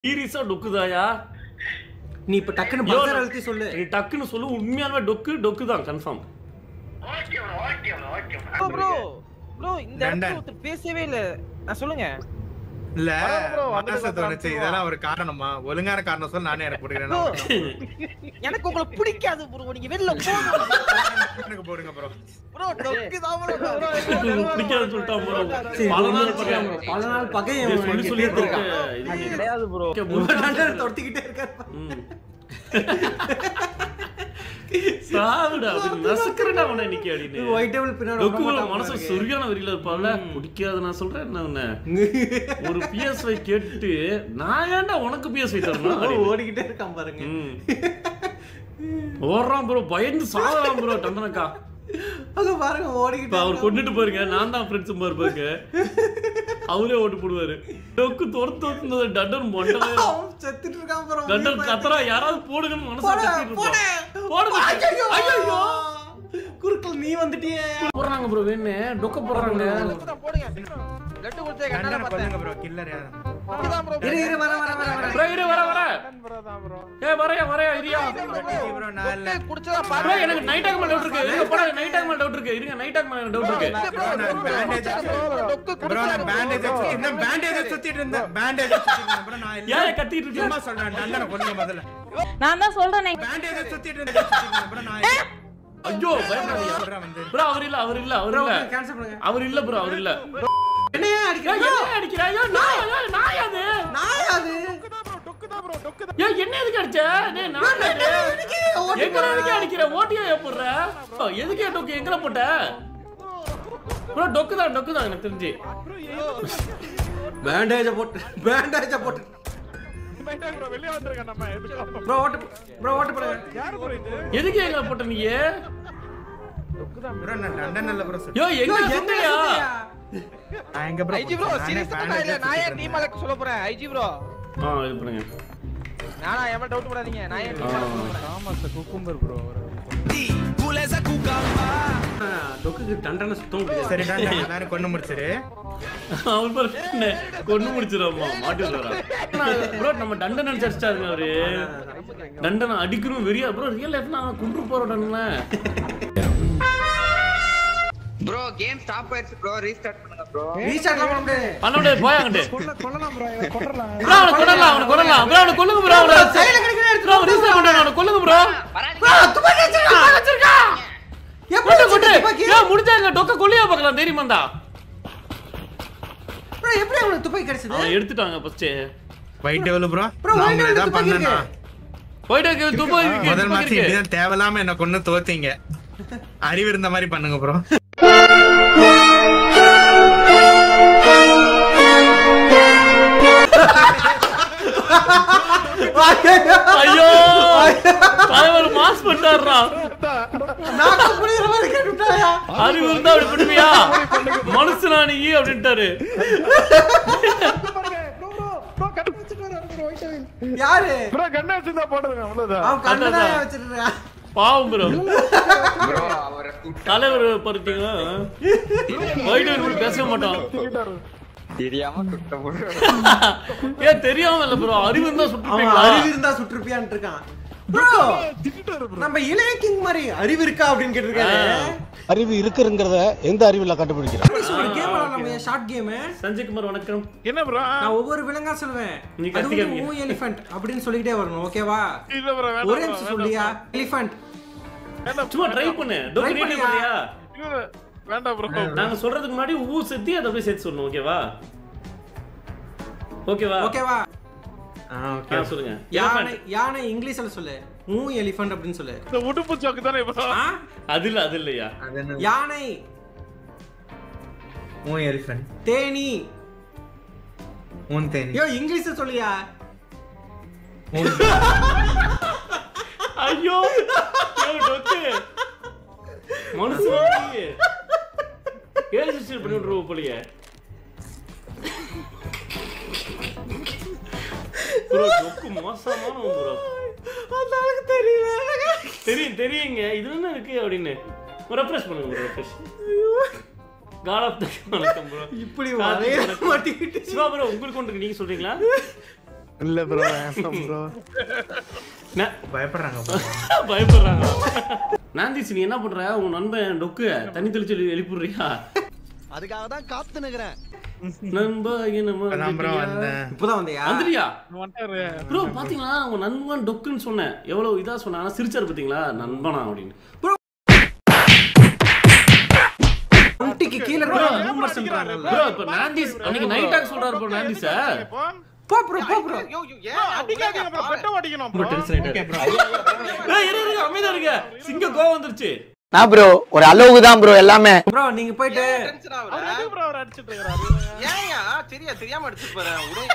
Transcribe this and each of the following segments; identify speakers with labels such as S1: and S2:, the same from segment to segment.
S1: சீரியஸா டொக்குதாயா
S2: நீ இப்ப டக்குன்னு
S1: யோ,
S2: பஜர் அழுத்தி சொல்லு
S1: நீ டக்குன்னு சொல்லு உண்மையாலுமே டொக்கு டொக்கு தான் கன்ஃபார்ம்
S3: ப்ரோ ப்ரோ ப்ரோ இந்த இடத்துல
S4: லண்டன்.
S3: ஒருத்தர் பேசவே இல்ல நான் சொல்லுங்க
S4: இல்ல
S5: வராது bro, வந்துட்டு
S4: மனசு தோணுச்சு
S5: வந்துட்டு
S4: இதெல்லாம் ஒரு காரணமா ஒழுங்கான காரணம் சொல்ல நானே எனக்கு
S3: ப்ரோ
S4: போட்டுக்கிறேன்
S3: எனக்கு உங்களை பிடிக்காது ப்ரோ நீங்க வெளில போங்க
S4: எனக்கு போடுங்க ப்ரோ
S3: ப்ரோ டொக்கு தான் ப்ரோ
S1: பிடிக்காது சொல்லிட்டான் bro.
S2: சரி,
S1: பல
S2: ஒண்ணும்
S1: நாள்
S2: இல்ல,
S1: பகை.
S2: பல நாள் பகை
S1: இது
S2: அவன்
S1: சொல்லி
S2: இங்க
S1: சொல்லி
S2: தீர்த்திருக்கான்.
S1: இது
S3: கிடையாது ப்ரோ
S1: ஓகே,
S2: ஒரு
S1: முடிச்சு.
S2: தண்டனை தொடுத்துக்கிட்டே இருக்காரு
S1: ம். சாவுடா அப்படின்னு நசுக்கிறடா அவனை இன்னைக்கு அப்படின்னு
S2: ஒயிட் டேபிள் பின்னாடி
S1: டொக்கு
S2: விட
S1: bro
S2: மாட்டான்
S1: மனசு
S2: பாருங்க.
S1: சொரியான வரியில இருப்பான்ல பிடிக்காது நான் சொல்றேன் என்ன உன்னை ஒரு பிஎஸ்ஐ கேட்டு நான் ஏன்டா உனக்கு பிஎஸ்ஐ தரணும் அப்படின்னு.
S2: ஓடிக்கிட்டே இருக்கான் பாருங்க
S1: ம். ஓடுறான் ப்ரோ பயந்து சாகுறான் ப்ரோ டண்டனக்கா
S2: அங்க பாருங்க
S1: இப்ப
S2: ஓடிக்கிட்டே
S1: அவர் கொண்டுட்டு பாருங்க நான் தான் ஃப்ரெண்ட்ஸ் பாருங்க அவரே ஓட்டு போடுவாரு டொக்கு துரத்து வந்தது டண்டன் மொண்டவே
S2: அவன் செத்துட்டு இருக்கான் பாருங்க
S1: டண்டன் கத்துறா யாராவது போடுங்கன்னு மனசுல
S2: போடு,
S1: கத்திட்டு
S2: போடு.
S1: இருப்பான். போடுங்க
S2: ஐயையோ!
S1: ஐயோ
S2: குறுக்கல் நீ வந்துட்டியே
S1: போடுறாங்க ப்ரோ வேணு டொக்க போடுறாங்க
S3: போடுங்க லட்டு கொடுத்தே கண்ணால
S4: கண்டன
S3: பார்த்தேன்
S4: பண்ணுங்க ப்ரோ கில்லர் யாரு
S3: இதுதான் ப்ரோ
S2: இரு இரு வர வர வர வர
S1: ப்ரோ இரு வர வர
S5: bro தான் bro.
S1: ஏ வரையா வரையா இரியா
S4: ப்ரோ நான் இல்ல
S3: குடிச்சதா
S1: ப்ரோ
S3: பாரு
S1: எனக்கு நைட் ஆக் மேல டவுட் இருக்கு இருங்க போடா நைட் ஆக் மேல டவுட் இருக்கு இருங்க நைட் ஆக் மேல டவுட் இருக்கு
S4: bro நான் பேண்டேஜ்
S3: டொக்கு
S4: ப்ரோ நான் பேண்டேஜ் சுத்தி இந்த பேண்டேஜ் சுத்திட்டு இருந்தேன் பேண்டேஜ் சுத்திட்டு இருந்தேன் ப்ரோ நான் இல்ல
S1: ஏன் கத்திட்டு இருக்கு
S4: சும்மா சொல்றேன் டண்டன கொல்லுங்க முதல்ல
S6: நான் தான் சொல்றேனே
S4: பேண்டேஜ் சுத்திட்டு இருந்தேன் ப்ரோ நான் இல்ல
S1: ஐயோ பயப்படாதீங்க
S4: சொல்றேன் வந்து
S1: ப்ரோ அவர் இல்ல அவர் இல்ல அவர் இல்ல
S2: கேன்சல் பண்ணுங்க
S1: அவர் இல்ல ப்ரோ அவர் இல்ல
S2: என்னையா
S1: ஏய்,
S2: அடிக்கிறீங்க
S1: என்ன அடிக்கிற ஐயோ நாய் ஐயோ, நாய் அது
S2: நாய் அது
S5: டொக்கு தான் bro, டொக்கு தான்.
S1: ஏய் என்ன எதுக்கு அடிச்ச டேய் நான் எங்கடா எதுக்கு அடிக்கிற ஓட்டியா போடுற ஓ, எதுக்கு என் டொக்கு எங்கட போட்ட ப்ரோ டொக்கு தான் டொக்கு தான் எனக்கு தெரிஞ்சு
S2: பேண்டேஜ போட்டு பேண்டேஜ போட்டு
S5: Night ஆ bro, வெளிய வந்திருக்கேன் நம்ம. எதுக்கு?
S2: ப்ரோ ஓட்டு ப்ரோ ஓட்டு போடுங்க
S5: யாரு bro இது?
S1: எதுக்கு எங்கட போட்ட நீ
S4: ப்ரோ நான் டண்டன் இல்ல ப்ரோ
S1: யோ எங்க சுத்தியா
S4: நான் எங்க ப்ரோ
S3: ஐஜி ப்ரோ சீரியஸா நான் இல்ல நான் ஏன் டீம் அலக்க சொல்ல போறேன் ஐஜி ப்ரோ
S1: ஆ இது பண்ணுங்க
S3: நானா ஏன் டவுட் போடாதீங்க நான் ஏன் டீம் அலக்க சொல்ல போறேன்
S5: ஆமா சார் குக்கும்பர் ப்ரோ
S2: டொக்குக்கு தண்டனை சுத்தம் முடியாது
S4: சரி டண்டன் எல்லாரும் கொண்டு முடிச்சிரு
S1: அவர் பாரு என்ன, கொன்னு முடிச்சிடாமா மாட்டி விடுறான் ப்ரோ நம்ம தண்டனை நினைச்சு அடிச்சிட்டாருங்க அவரு தண்டனை அடிக்கணும் வெறியா ப்ரோ ரியல் லைஃப் நான் குன்று போறோம் தண்டனை
S7: ப்ரோ கேம் ஸ்டாப் ஆயிடுச்சு ப்ரோ ரீஸ்டார்ட் பண்ணுங்க ப்ரோ
S2: ரீஸ்டார்ட்லாம் பண்ண முடியாது
S1: பண்ண முடியாது போய் அங்கிட்டு
S5: கொல்லலாம் ப்ரோ இவன் கொல்லலாம்
S1: ப்ரோ அவனை கொல்லலாம் அவனை கொல்லலாம் ப்ரோ அவனை கொல்லுங்க ப்ரோ அவனை
S2: சைடுல கிடைக்கிற
S1: ப்ரோ ரீசன் பண்றான் அவனை கொல்லுங்க ப்ரோ
S2: ப்ரோ துப்பாக்கி வச்சிருக்கான்
S1: வச்சிருக்கா
S2: எப்படி
S1: கொட்டு கொட்டு
S2: துப்பாக்கி
S1: ஏன் முடிச்சா இல்ல டொக்க கொல்லியா பார்க்கலாம் தெரியுமாடா
S2: ப்ரோ எப்படி அவனுக்கு துப்பாக்கி கிடைச்சது
S1: அவன் எடுத்துட்டாங்க first
S4: white devil bro
S2: Bro,
S4: நான்
S2: white
S4: உங்களை
S2: devil
S4: தான்
S2: துப்பாக்கி
S4: பண்ணேனா
S1: போயிட்டு துப்பாக்கி இருக்கு,
S4: முதல்
S1: துப்பாக்கி
S4: மேட்ச்
S1: இருக்கு.
S4: இப்படிதான் தேவையில்லாம என்ன கொண்டு தோத்தீங்க அறிவு இருந்த மாதிரி பண்ணுங்க ப்ரோ
S1: ஐயோ தலைவர் மாஸ் பண்ணாருடா
S2: நாக்கு புடிக்கிற மாதிரி கேட்டுட்டாயா
S1: அறிவு இருந்தா அப்படி பண்ணுவியா மனுஷனா நீ அப்படின்ட்டாரு
S5: ப்ரோ கண்ணு வச்சுட்டு வராரு ப்ரோ ஒயிட் டெவில்.
S2: யாரு
S5: ப்ரோ கண்ணு வச்சிருந்தா போடுங்க அவ்வளவுதான்
S2: அவன் கண்ணதான்
S1: அதான்.
S2: வச்சிருக்கான்
S1: பாவம் ப்ரோ
S7: ப்ரோ அவரை சுட்டு
S1: தலைவர் பார்த்தீங்க ஒயிட் பேச மாட்டோம்
S5: தூக்கிட்டாரு.
S7: தெரியாம சுட்ட ப்ரோ
S1: ஏன் தெரியாம இல்ல ப்ரோ அறிவு இருந்தா
S2: அவன்
S1: சுட்டுப்பீங்களா
S2: அறிவு இருந்தா சுற்றுப்பியான் இருக்கான் ப்ரோ
S5: திட்டிட்டாரு ப்ரோ
S2: நம்ம இளைய கிங் மாதிரி அறிவு இருக்கா அப்படின்னு கேட்டிருக்காரு
S8: அறிவு இருக்குங்கிறத எந்த அறிவுல கண்டுபிடிக்கிறேன்
S2: ஒரு கேம் விளையாடலாமே ஷார்ட் கேம்
S1: சஞ்சய் குமார் வணக்கம்
S5: என்ன ப்ரோ
S2: நான் ஒவ்வொரு விலங்கா சொல்லுவேன்
S1: நீ
S2: அது வந்து
S1: கத்திக்காதீங்க.
S2: ஊ எலிஃபண்ட் அப்படின்னு சொல்லிக்கிட்டே வரணும் ஓகேவா
S5: இல்ல ப்ரோ வேண்டாம்
S2: ஒரே
S5: bro,
S2: நிமிஷம்
S5: வேண்டாம்
S2: சொல்லியா எலிஃபண்ட்
S5: வேண்டாம்
S1: சும்மா ட்ரை பண்ணு டொக்கு
S2: Try
S1: நீட்டே
S2: பண்ணியா?
S1: பண்ணியா
S5: இல்ல, வேண்டாம் ப்ரோ
S1: நாங்க சொல்றதுக்கு முன்னாடி ஊ சேர்த்து அதை அப்படியே சேர்த்து சொல்லணும் ஓகேவா ஓகேவா
S2: ஓகேவா
S1: ஆ சொல்லுங்க
S2: யானை யானை இங்கிலீஷ்ல சொல்லு மூ எலிஃபண்ட் அப்படின்னு சொல்லு
S5: இந்த உடுப்பு சோக்கு தானே ப்ரோ
S2: ஆ?
S1: அது இல்ல அது இல்லையா
S4: அது என்ன
S2: யானை
S4: மூன் எலிஃபென்ட்
S2: தேனி
S4: மூன் தேனி
S2: ஐயோ இங்கிலீஷ்ல சொல்லியா
S1: ஐயோ ஏய், டொக்கு மனுஷன் ஏழு சிஸ்டர் பண்ணி விட்டுருவோம் போலியே ப்ரோ டொக்கு மோசமான ப்ரோ
S2: அந்த ஆளுக்கு தெரியல
S1: தெரியும் தெரியுங்க இது என்ன இருக்கு அப்படின்னு ரெஃப்ரெஷ் பண்ணுங்க bro refresh god of the வணக்கம் ப்ரோ
S2: இப்படி வரைய மாட்டிக்கிட்டு
S1: சிவா ப்ரோ உங்களுக்கு ஒன்று இருக்கு நீங்க சொல்றீங்களா
S5: இல்ல ப்ரோ ப்ரோ
S1: நா-
S4: பயப்படுறாங்க
S1: பயப்படுறாங்க நாந்திஸ் நீ என்ன பண்ற உன் நண்பன் டொக்கு தண்ணி தெளிச்சு எழு- எழுப்பிடுறியா
S8: அதுக்காக தான் காத்து நிக்கிறேன்
S1: நண்பா என்னமா
S4: இப்பதான் bro வந்தேன்
S2: இப்பதான் வந்தியா
S1: வந்துறியா
S5: வந்துட்டாரு
S1: ப்ரோ பாத்தீங்களா உன் நண்பன் டொக்குன்னு சொன்னேன் எவ்வளவு இதா சொன்னேன் ஆனா சிரிச்சாரு பாத்தீங்களா நண்பனா அப்படின்னு
S2: குட்டிக்கு கீழ ரூமர்ஸ்
S1: ப்ரோ இப்ப நாந்திஸ் அன்னைக்கு நைட் டாக் சொல்றாரு ப்ரோ நாந்திஸ்
S5: இப்போ
S2: போ ப்ரோ போ ப்ரோ
S5: அடிக்காதீங்க ப்ரோ பெட்டம் அடிக்கணும் ப்ரோ
S1: ஏய் இரு இரு அமைதியா இருங்க சிங்க கோவம் வந்துருச்சு
S6: நான் ப்ரோ ஒரு அளவுக்கு தான் ப்ரோ எல்லாமே
S2: ப்ரோ நீங்க போயிட்டு
S3: டென்ஷன்
S5: அவர்
S3: ஆகுற
S5: எதுக்கு ப்ரோ அவர் அடிச்சிட்டு இருக்காரு
S3: ஏன்யா தெரியா தெரியாம எடுத்துட்டு போறேன் விடுங்க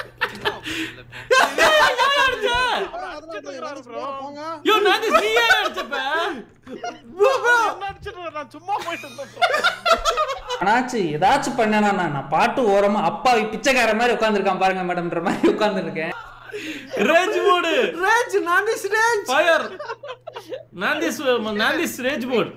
S5: அடிச்சிட்டு இருக்காரு ப்ரோ
S1: யோ நாந்திஸ் நீ ஏன் அடிச்சப்ப
S5: என்ன அடிச்சிட்டு இருக்காரு? நான் சும்மா போயிட்டு இருந்தேன் bro.
S9: ஆனாச்சு ஏதாச்சும் பண்ணனா நான் பாட்டு ஓரமா அப்பா பிச்சைக்கார மாதிரி உட்காந்துருக்கான் பாருங்க மேடம்ன்ற மாதிரி உட்காந்துருக்கேன்
S1: ரேஜ் மோடு
S2: ரேஜ் நான்டிஸ் ரேஜ்
S1: ஃபயர் நாந்திஸ் நாந்திஸ் ரேஜ் மோட்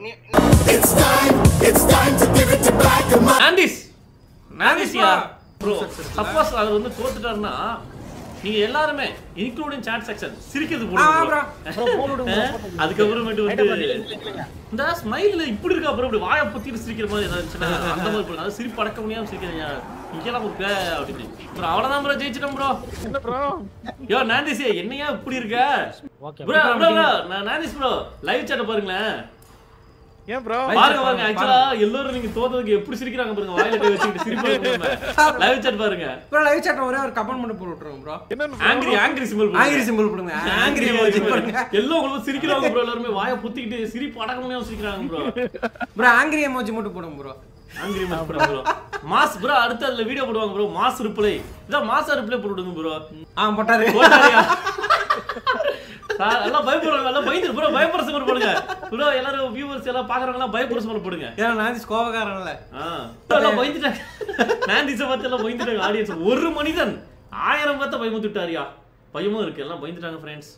S1: நாந்திஸ் நாந்திஸ் யா ப்ரோ சப்போஸ் அது வந்து தோத்துட்டாருன்னா நீங்க எல்லாருமே இன்க்ளூடிங் சாட் செக்ஷன் சிரிக்கிறது
S2: ஆ,
S1: போடுங்க அதுக்கப்புறமேட்டு வந்து இந்த ஸ்மைல்ல இப்படி இருக்கா அப்புறம் இப்படி வாயை பொத்திட்டு சிரிக்கிற மாதிரி ஏதாவது இருந்துச்சுன்னா அந்த மாதிரி போடுங்க அது சிரிப்பு அடக்க முடியாம சிரிக்கிறீங்க இங்கெல்லாம் ஒரு பே அப்படின்னு ப்ரோ அவ்வளவுதான் ப்ரோ ஜெயிச்சிட்டோம் ப்ரோ
S5: என்ன ப்ரோ
S1: யோ நாந்திஸ் என்னையா இப்படி இருக்க ப்ரோ ப்ரோ ப்ரோ நான் நாந்திஸ் ப்ரோ லைவ் சாட்ட பாருங்களேன்
S5: ஏன் ப்ரோ
S1: பாருங்க பாருங்க ஆக்சுவலா எல்லாரும் நீங்க தோத்ததுக்கு எப்படி சிரிக்கிறாங்க பாருங்க வாயில கை வச்சுக்கிட்டு சிரிப்பு லைவ் சாட் பாருங்க
S2: ப்ரோ லைவ் சாட் ஒரே ஒரு கமெண்ட் மட்டும் போட்டு விட்டுருங்க ப்ரோ
S5: என்னன்னு
S1: angry angry symbol
S2: angry symbol போடுங்க ஆங்கிரி எமோஜி போடுங்க
S1: எல்லாம் உங்களுக்கு சிரிக்கிறாங்க ப்ரோ எல்லாருமே வாயை புத்திக்கிட்டு சிரிப்பு அடக்க முடியாம சிரிக்கிறாங்க ப்ரோ
S2: ப்ரோ ஆங்கிரி எமோஜி மட்டும் போடுங்க bro
S1: angry mass bro mass bro அடுத்து அதுல வீடியோ போடுவாங்க ப்ரோ மாஸ் ரிப்ளை இதான் மாசா ரிப்ளை போட்டு விடுங்க ப்ரோ
S2: ஆ போட்டாரு
S1: போட்டாரியா சார், எல்லாம் பயப்படுறாங்க எல்லாம் பயந்து ப்ரோ பயப்படுற சிம்பல் போடுங்க ப்ரோ எல்லாரும் வியூவர்ஸ் எல்லாம் பாக்குறவங்க எல்லாம் பயப்படுற சிம்பல் போடுங்க
S2: ஏன்னா நான்டிஸ் கோபக்காரன்ல
S1: ஆ. எல்லாம் பயந்துட்டாங்க நான்டிஸை பார்த்து எல்லாம் பயந்துட்டாங்க ஆடியன்ஸ் ஒரு மனிதன் ஆயிரம் பார்த்த பயமுத்துட்டாரியா பயமும் இருக்கு எல்லாம் பயந்துட்டாங்க ஃப்ரெண்ட்ஸ்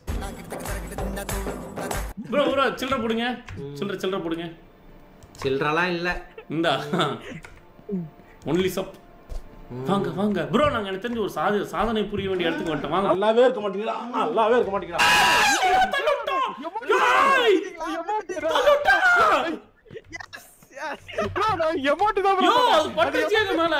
S1: ப்ரோ ப்ரோ சில்லற போடுங்க சில்லற சில்லற போடுங்க
S2: சில்றலாம் இல்ல
S1: இந்தா ஒன்லி சப் வாங்க வாங்க ப்ரோ நாங்க எனக்கு தெரிஞ்ச ஒரு சாதி சாதனை புரிய வேண்டிய இடத்துக்கு வந்துட்டோம் வாங்க
S8: நல்லாவே இருக்க மாட்டேங்கிறா நல்லாவே இருக்க மாட்டேங்கிறா
S5: ப்ரோ நான் எமோட் தான்
S1: யோ
S5: ப்ரோ
S1: அது பட்டுச்சு எங்க மேல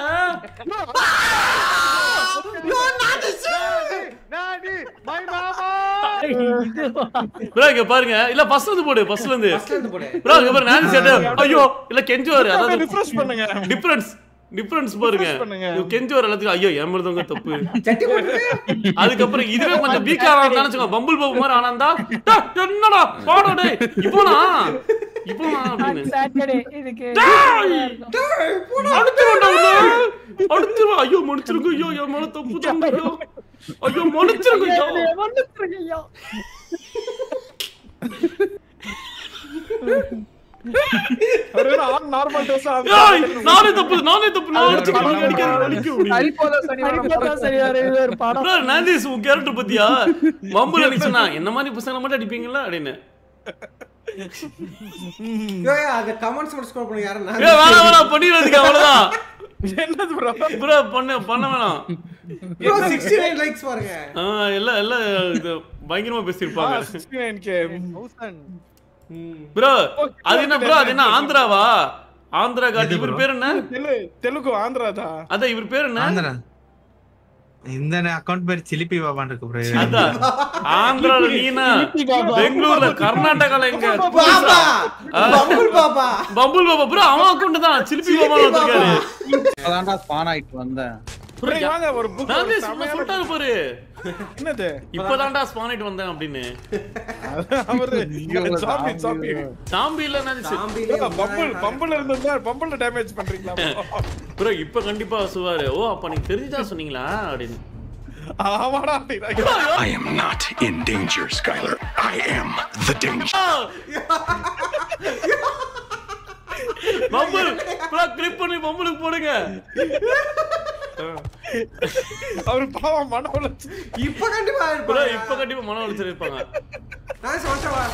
S5: நானி மை மாமா
S1: ப்ரோ இங்க பாருங்க இல்ல ஃபர்ஸ்ட்ல இருந்து போடு ஃபர்ஸ்ட்ல இருந்து
S2: ஃபர்ஸ்ட்ல இருந்து போடு
S1: ப்ரோ இங்க பாருங்க நானி சேட்ட ஐயோ இல்ல கெஞ்சுவாரு அதாவது
S5: ரிஃப்ரெஷ் பண்ணுங்க
S1: டிஃபரன்ஸ் டிஃபரன்ஸ் பாருங்க
S5: பண்ணுங்க.
S1: இவ கெஞ்சுவார் எல்லாத்துக்கும் ஐயோ ஏமறதவங்க தப்பு
S2: சட்டி போட்டு
S1: அதுக்கப்புறம் இதுவே கொஞ்சம் வீக்கா இருந்தான்னு வச்சுக்கோ பம்பிள் பாபு மாதிரி ஆனந்தா டா, என்னடா பாடா டேய் இப்போனா இப்போனா அப்படின்னு டேய், அடிச்சிருவேன்டா உன்னை. அடிச்சிருவேன். ஐயோ மன்னிச்சிருங்க ஐயோ என் மேல தப்பு தான் ஐயோ ஐயோ மன்னிச்சிருங்க ஐயோ
S5: அவர் என்ன ஆன் நார்மல் டோஸ்
S1: ஏய், நானே தப்பு நானே தப்பு நான் அடிச்சுக்கிறேன் அடிக்கிறேன் வலிக்கும் அப்படின்னு Bro, நாந்தீஸ் உன் கேரக்டர் பத்தியா மம்புல நீ சொன்னா என்ன மாதிரி பசங்க மட்டும் அடிப்பீங்களா அப்படின்னு
S2: ஏய் அது கமெண்ட்ஸ் மட்டும் ஸ்க்ரோல் பண்ணுங்க யாரும்
S1: ஏ வேணாம் வேணாம் பண்ணிடுறதுக்கு அவ்வளவுதான்
S5: என்னது ப்ரோ
S1: ப்ரோ பண்ண பண்ண வேணாம்
S2: ப்ரோ 69 லைக்ஸ் பாருங்க
S1: ஆ, எல்லாம் எல்லாம் இது பயங்கரமா பேசியிருப்பாங்க
S5: 69k
S1: ப்ரோ அது என்ன ப்ரோ அது என்ன ஆந்திராவா ஆந்திரா காட்டு இவர் பேர் என்ன
S5: தெலு தெலுங்கு ஆந்திரா தான்
S1: அதான் இவர் பேர் என்ன
S4: ஆந்திரா இந்த அக்கவுண்ட் பேர் சிலிப்பி பாபான் இருக்கு ப்ரோ
S1: அதான் ஆந்திரால நீனா பெங்களூர்ல கர்நாடகால எங்க
S2: பாபா
S1: ஆ.
S2: Bumble Baba
S1: bumble Baba bro அவன் அக்கௌண்ட் தான் சிலிப்பி பாபா வந்திருக்காரு
S6: அதான்டா ஸ்பான் ஆயிட்டு வந்தேன்
S1: Bro, யா-
S5: வாங்க ஒரு புக்
S1: நான் சும்மா சொல்லிட்டாரு பாரு
S5: என்னது
S1: இப்பதான்டா ஸ்பான் ஆயிட்டு வந்தேன் அப்படின்னு
S5: அவரு சாமி சாமி
S1: சாம்பி இல்ல நான்
S5: பம்பிள் பம்பிள் இருந்தா பம்பிள் டேமேஜ் பண்றீங்களா
S1: ப்ரோ இப்ப கண்டிப்பா சுவாரு ஓ அப்ப நீங்க தெரிஞ்சுதான் சொன்னீங்களா அப்படின்னு
S5: ஆமாடா அப்படின்னா
S10: I am not in danger, Skylar. I am the danger.
S1: Bumble bro clip பண்ணி பம்புலுக்கு போடுங்க
S5: அவர் பாவம் மன உளைச்சல்
S2: இப்ப கண்டிப்பா
S1: ப்ரோ
S2: இருப்பாங்க
S1: இப்ப கண்டிப்பா மன உளைச்சல் இருப்பாங்க
S2: நான் சொல்றேன்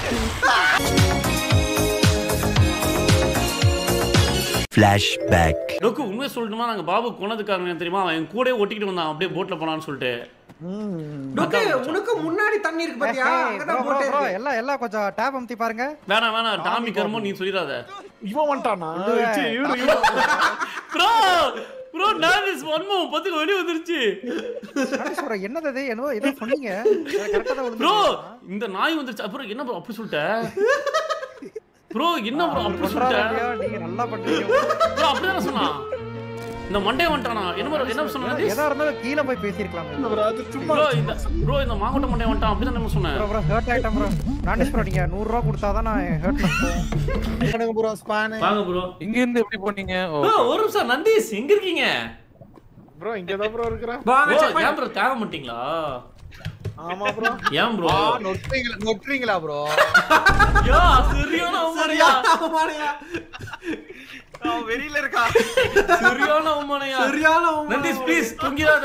S10: Flashback.
S1: டொக்கு உண்மையை சொல்லணுமா நாங்க பாபு கொனதுக்காரங்க தெரியுமா அவன் என் கூடயே ஒட்டிக்கிட்டு வந்தான் அப்படியே போட்ல போனான்னு சொல்லிட்டு
S2: டொக்கு, உனக்கு முன்னாடி தண்ணி இருக்கு பாத்தியா அங்கதான் போட்டே இருக்கு.
S11: எல்லாம் எல்லாம் கொஞ்சம் டேப் அமுத்தி பாருங்க
S1: வேணாம் வேணாம் டாமி கர்மம் நீ சொல்லிடாத
S5: இவன் வந்துட்டானா
S11: இல்ல.
S5: சீ, இவரு, இவரு.
S1: ப்ரோ ப்ரோ நான் வன்மம் பத்துக்கு வெளிய வந்துருச்சு
S11: நான் சொல்றேன் என்னது இது என்னவோ ஏதோ சொன்னீங்க கரெக்டா தான்
S1: ப்ரோ
S11: விழுந்துச்சு.
S1: இந்த நாய் வந்துருச்சு அப்புறம் என்ன ப்ரோ அப்படி சொல்லிட்ட ப்ரோ என்ன ப்ரோ அப்படி
S11: பண்றாரா
S1: சொல்லிட்ட
S11: இல்லையா? நீங்க நல்லா பண்றீங்க
S1: ப்ரோ அப்படிதானே சொன்னான் இந்த மண்டே வந்துட்டானா என்ன ப்ரோ என்ன சொன்ன
S11: எதா இருந்தாலும் கீழே போய் பேசியிருக்கலாம்
S5: bro, அது சும்மா
S1: ப்ரோ இந்த ப்ரோ இந்த மாங்கொட்டை மண்டே வந்துட்டான் அப்படி தானே சொன்னேன்
S11: ப்ரோ ப்ரோ ஹர்ட் ஆயிட்டேன் ப்ரோ நானேஷ் ப்ரோ நீங்க நூறு ரூபா கொடுத்தா தான் நான் ஹர்ட் பண்ணுவேன்
S6: ப்ரோ ஸ்பான்
S1: வாங்க ப்ரோ
S8: இங்க இருந்து எப்படி போனீங்க
S1: ப்ரோ ஒரு நிமிஷம் நந்தீஷ் எங்க இருக்கீங்க
S5: ப்ரோ இங்கதான் ப்ரோ இருக்கிறேன்
S2: வாங்க,
S1: ப்ரோ
S2: check பண்ணு.
S1: ஏன் ப்ரோ தேவை மாட்டீங்களா
S5: ஆமா ப்ரோ
S1: ஏன் ப்ரோ
S6: நொட்டுறீங்களா நொட்டுறீங்களா ப்ரோ
S1: யோ சரியான அவமானயா
S2: சரியான அவமானயா.
S3: வெளியில இருக்கா
S1: சரியான அவமானயா
S2: சரியான அவமானம்.
S1: நந்தீஷ் ப்ளீஸ் தூங்கிடாத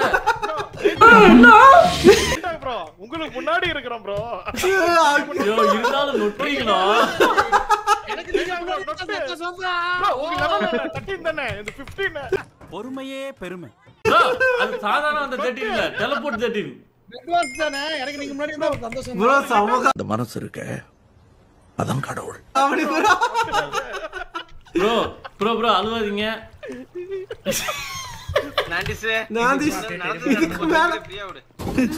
S5: ப்ரோ உங்களுக்கு முன்னாடி இருக்கிறேன் ப்ரோ
S1: ஐயோ இருந்தாலும் நொட்டுறீங்களா
S5: உங்க லெவல் தேர்ட்டீன் தானே இந்த பிப்டீன்
S8: பொறுமையே பெருமை
S1: ப்ரோ அது சாதாரண அந்த 13 இல்ல டெலபோர்ட் 13
S6: தானே எனக்கு நீங்க முன்னாடி இருந்தா ஒரு சந்தோஷம்
S2: bro, சமூக
S10: அந்த மனசு இருக்க அதான் கடவுள்
S2: அப்படி bro.
S1: ப்ரோ ப்ரோ ப்ரோ அழுவாதீங்க
S3: நாண்டிஸ்
S2: நான்டிஸ். இதுக்கு மேல.
S3: ஃப்ரீயா விடு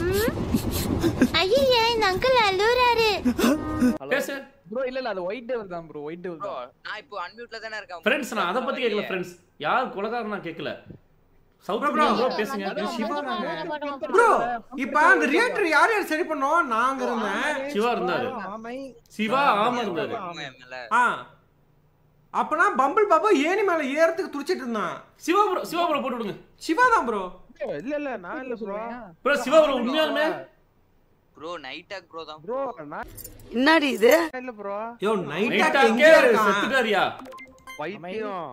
S12: ஐயா இந்த அங்கிள் அழுறாரு
S1: பேசு
S3: ப்ரோ இல்ல இல்ல அது ஒயிட் டேவல் தான் ப்ரோ ஒயிட் டேவல் தான் நான் இப்போ அன்மியூட்ல தானே இருக்கேன்
S1: ஃப்ரெண்ட்ஸ் நான் அத பத்தி கேக்கல ஃப்ரெண்ட்ஸ் யார் கொலகாரன் நான் கேக்கல south
S2: bro,
S1: India
S2: bro.
S1: Bro பேசுங்க
S2: bro, இப்ப அந்த reactor யார் யார் சரி பண்ணோம் நாங்க இருந்தேன்
S1: சிவா இருந்தாரு
S11: ஆமை
S1: சிவா ஆமா இருந்தாரு
S2: ஆ அப்பனா பம்பிள் பாபா ஏணி மேல ஏறதுக்கு துடிச்சிட்டு இருந்தான்
S1: சிவா ப்ரோ சிவா ப்ரோ போட்டு விடுங்க
S2: சிவா தான் ப்ரோ
S5: இல்ல இல்ல நான் இல்ல ப்ரோ
S1: ப்ரோ சிவா ப்ரோ உண்மையாலுமே
S3: ப்ரோ நைட் டாக் ப்ரோ தான்
S5: ப்ரோ நான்
S12: என்னடி இது
S5: இல்ல ப்ரோ
S2: யோ நைட்
S1: நைட்
S2: எங்க
S1: ஆக்கே
S2: இருக்கான்
S1: செத்துட்டாரியா
S5: பைத்தியம்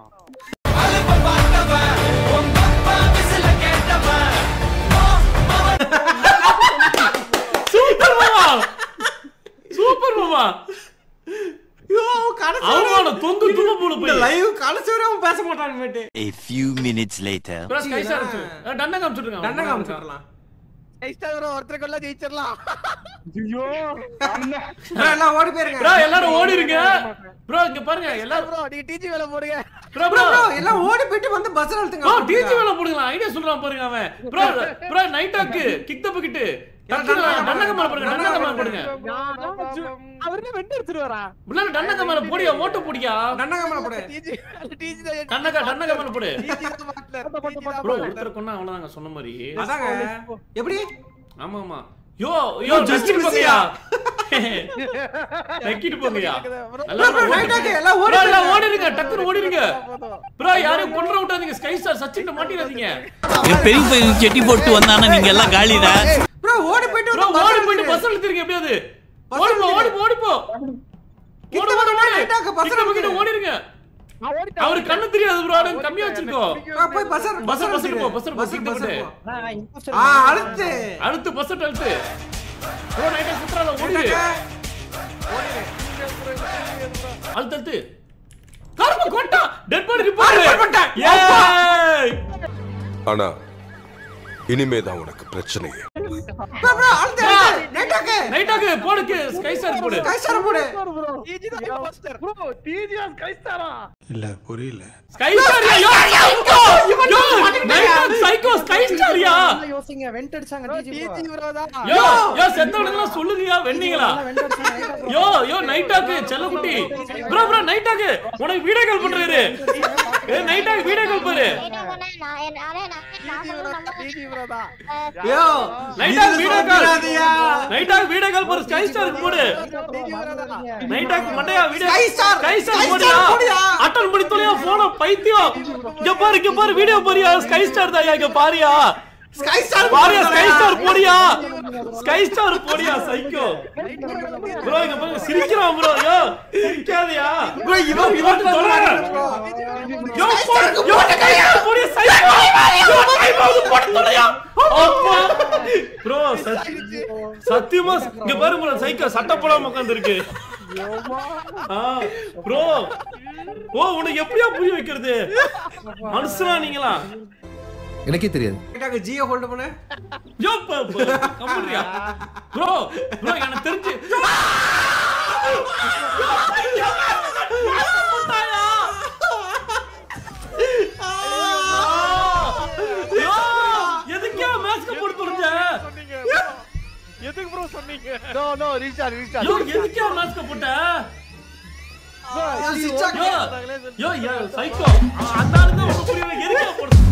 S1: சூப்பர் மாமா சூப்பர் மாமா
S2: யோ கடைசி வரை-
S1: அவமான தொந்து துண போடு
S2: இந்த
S1: போய்
S2: லைவ் கடைசி வரை அவன் பேச மாட்டான் மேட்டு
S10: A few minutes later
S1: bro sky star டன்ன காமிச்சிட்டுங்க
S2: தண்டை காமிச்சிடலாம்
S11: ஒருத்தருக்குள்ள ஜெயிச்சிடலாம்
S5: ஐயோ
S2: bro, எல்லாம் ஓடி போயிருங்க
S1: ப்ரோ எல்லாரும் ஓடிருங்க ப்ரோ இங்க பாருங்க எல்லாரும்
S11: ப்ரோ நீங்க டிஜி வேலை போடுங்க
S1: ப்ரோ
S2: bro,
S1: ப்ரோ
S2: bro, எல்லாம் ஓடி போயிட்டு வந்து பஸ்
S1: ப்ரோ
S2: அழுத்துங்க
S1: டிஜி மேல போடுங்க ஐடியா சொல்றான் பாருங்க அவன் bro bro night talk kick the bucket டன்னக மேல போடுங்க டன்னக மேல போடுங்க
S11: அவர்ல வெண்டு எடுத்துட்டு
S1: உள்ள டன்னக மேல போடியா ஓட்ட போடியா
S2: தண்டை காமல போடு
S11: டிஜி டிஜி
S1: டன்னக டன்னக மேல போடு
S11: டிஜி
S1: ப்ரோ ஒருத்தர் கொன்னா அவ்வளவுதாங்க சொன்ன மாதிரி
S2: அதாங்க எப்படி
S1: ஆமா ஆமா yo yo
S2: just
S1: just
S2: miss
S1: போங்கயா நக்கிட்டு போங்கயா
S2: bro,
S1: எல்லாரும்
S2: bro, night ஆக்கு, எல்லாம் ஓடி
S1: ப்ரோ எல்லாம்
S2: போயிருங்க.
S1: ஓடிடுங்க டக்குனு ஓடிடுங்க ப்ரோ யாரையும் கொன்ற விட்டாதீங்க ஸ்கை ஸ்டார் சச்சின் மாட்டிடாதீங்க
S8: பெரிய பையன் செட்டி போட்டு வந்தானா நீங்க எல்லாம் காலிதான்
S2: ப்ரோ ஓடி போயிட்டு
S1: ப்ரோ
S2: வந்து bus
S1: ஓடி போயிட்டு
S2: அழுத்துங்க.
S1: பஸ் எடுத்துருங்க எப்படியாவது
S2: Bus
S1: ஓடி போ ஓடி
S2: எடுத்துருங்க.
S1: போ ஓடி போ
S2: கிட்ட
S1: ஓடு ஓடு
S2: வந்து
S1: ஓடு
S2: night ஆக்கு, bus
S1: கிட்ட பக்கிட்ட
S2: எடுத்துருங்க.
S1: ஓடிடுங்க அவருக்கு கண்ணு தெரியாது ப்ரோ அவனுக்கு கம்மியா வச்சிருக்கோம்
S2: ஆ, போய் பஸ் அழு-
S1: பஸ் பஸ்
S2: அழுத்துங்க.
S1: போ பஸ் போ
S2: bus
S1: கிட்ட
S2: bus
S1: போட்டு
S2: போ. ஆ அழுத்து
S1: அடுத்து பஸ் அழுத்து ப்ரோ நைட் சுத்துறால ஓடு அழுத்து அழுத்து கரும்பு கொட்டா டெட் பாடி ரிப்போர்ட் ஏய்
S10: ஆனா இனிமேதான் உனக்கு பிரச்சனையே
S2: bro, bro, அழுத்து அழுத்து நைட்டாக்கு
S1: நைட்டாக்கு போடு ஸ்கை ஸ்டார் போடு
S2: கைசார போடு
S5: ப்ரோ டிஜிஎஸ் கைஸ்தாரா
S10: இல்ல புரியல
S1: sky star yo psycho yo night talk psycho sky star யா
S11: யோசிங்க வெண்ட் அடிச்சாங்க டிஜி ப்ரோ
S1: யோ யோ செத்தவனுங்களா சொல்லுங்கயா வெண்ணீங்களா யோ யோ நைட்டாக்கு செல்லக்குட்டி ப்ரோ ப்ரோ நைட்டாக்கு உனக்கு வீடியோ கால் பண்றாரு ஏ நைட்டாக்கு வீடியோ கால் பாரு
S2: யோ
S1: நைட்டாக்கு வீடியோ கால்
S2: சொல்றாதயா.
S1: நைட்டாக்கு வீடியோ கால் பாரு ஸ்கை ஸ்டார் போடு நைட்டாக்கு மண்டையா video
S2: Sky Star,
S1: sky
S2: Sky
S1: star
S2: Star
S1: போடியா
S2: போடுயா.
S1: அட்டன் பண்ணி தொலையா போன பைத்தியம் இங்க பாரு இங்க பாரு வீடியோ பாரியா ஸ்கை ஸ்டார் தாயா இங்க பாரியா
S2: ஸ்கை ஸ்டார்
S1: பாரியா ஸ்கை ஸ்டார் போடியா ஸ்கை ஸ்டார் போடியா சைக்கோ ப்ரோ இங்க பாருங்க சிரிக்கிறான் ப்ரோ யோ சிரிக்காதயா
S2: bro இவன் இவன்
S1: தொலைறேன் யோ போடு யோ ஸ்கை ஸ்டார் போடியா சைக்கோ யோ சைக்கோ போடு தொலையா அப்பா ப்ரோ சத்தியமா இங்க பாருங்க ப்ரோ சைக்கோ சட்டை போடாம உட்கார்ந்திருக்கு ஆ ப்ரோ ஓ உனக்கு எப்படியா புரிய வைக்கிறது மனுஷனா நீங்களா
S13: எனக்கே தெரியாது
S2: கேட்டாங்க ஜியை ஹோல்ட் பண்ண
S1: யோ கம்புறியா ப்ரோ ப்ரோ எனக்கு தெரிஞ்சு எதுக்கே மாஸ்க் போட்டு தொலைஞ்ச
S5: சொன்னீங்க எதுக்கு ப்ரோ சொன்னீங்க
S6: no no restart restart
S1: yo எதுக்கே மாஸ்க் போட்ட யோ யோ யோ சைக்கோ அந்த ஆளுங்க ஒண்ணு புரியல எதுக்கே போட்டு